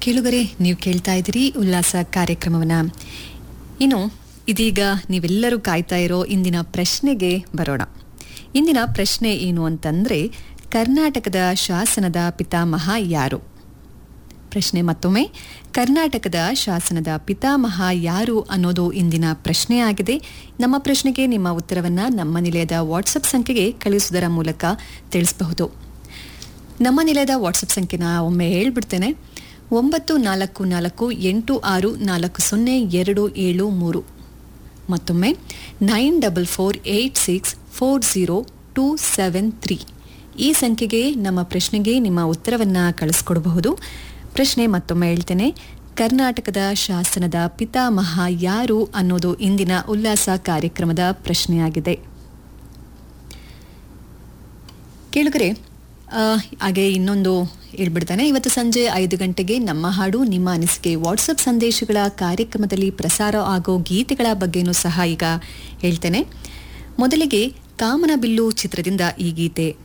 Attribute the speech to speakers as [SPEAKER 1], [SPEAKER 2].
[SPEAKER 1] ಕೇಳುಗರೆ ನೀವು ಕೇಳ್ತಾ ಇದ್ದೀರಿ ಉಲ್ಲಾಸ ಕಾರ್ಯಕ್ರಮವನ್ನ ಇನ್ನು ಇದೀಗ ನೀವೆಲ್ಲರೂ ಕಾಯ್ತಾ ಇರೋ ಇಂದಿನ ಪ್ರಶ್ನೆಗೆ ಬರೋಣ ಇಂದಿನ ಪ್ರಶ್ನೆ ಏನು ಅಂತಂದ್ರೆ ಕರ್ನಾಟಕದ ಶಾಸನದ ಪಿತಾಮಹ ಯಾರು ಪ್ರಶ್ನೆ ಮತ್ತೊಮ್ಮೆ ಕರ್ನಾಟಕದ ಶಾಸನದ ಪಿತಾಮಹ ಯಾರು ಅನ್ನೋದು ಇಂದಿನ ಪ್ರಶ್ನೆಯಾಗಿದೆ ನಮ್ಮ ಪ್ರಶ್ನೆಗೆ ನಿಮ್ಮ ಉತ್ತರವನ್ನ ನಮ್ಮ ನಿಲಯದ ವಾಟ್ಸಪ್ ಸಂಖ್ಯೆಗೆ ಕಳುಹಿಸುವುದರ ಮೂಲಕ ತಿಳಿಸಬಹುದು ನಮ್ಮ ನಿಲಯದ ವಾಟ್ಸಪ್ ಸಂಖ್ಯೆನ ಒಮ್ಮೆ ಹೇಳ್ಬಿಡ್ತೇನೆ ಒಂಬತ್ತು ನಾಲ್ಕು ನಾಲ್ಕು ಎಂಟು ಆರು ನಾಲ್ಕು ಸೊನ್ನೆ ಎರಡು ಏಳು ಮೂರು ಮತ್ತೊಮ್ಮೆ nine double four eight six four zero two seven three ಈ ಸಂಖ್ಯೆಗೆ ನಮ್ಮ ಪ್ರಶ್ನೆಗೆ ನಿಮ್ಮ ಉತ್ತರವನ್ನು ಕಳಿಸ್ಕೊಡಬಹುದು ಪ್ರಶ್ನೆ ಮತ್ತೊಮ್ಮೆ ಹೇಳ್ತೇನೆ ಕರ್ನಾಟಕದ ಶಾಸನದ ಪಿತಾಮಹ ಯಾರು ಅನ್ನೋದು ಇಂದಿನ ಉಲ್ಲಾಸ ಕಾರ್ಯಕ್ರಮದ ಪ್ರಶ್ನೆಯಾಗಿದೆ ಕೇಳುಗರೆ ಆ, ಹಾಗೆ ಇನ್ನೊಂದು ಹೇಳ್ಬಿಡ್ತಾನೆ ಇವತ್ತು ಸಂಜೆ ಐದು ಗಂಟೆಗೆ ನಮ್ಮ ಹಾಡು ನಿಮ್ಮ ಅನಿಸಿಕೆ ವಾಟ್ಸಪ್ ಸಂದೇಶಗಳ ಕಾರ್ಯಕ್ರಮದಲ್ಲಿ ಪ್ರಸಾರ ಆಗೋ ಗೀತೆಗಳ ಬಗ್ಗೆನೂ ಸಹ ಈಗ ಹೇಳ್ತೇನೆ ಮೊದಲಿಗೆ ಕಾಮನಬಿಲ್ಲು ಚಿತ್ರದಿಂದ ಈ ಗೀತೆ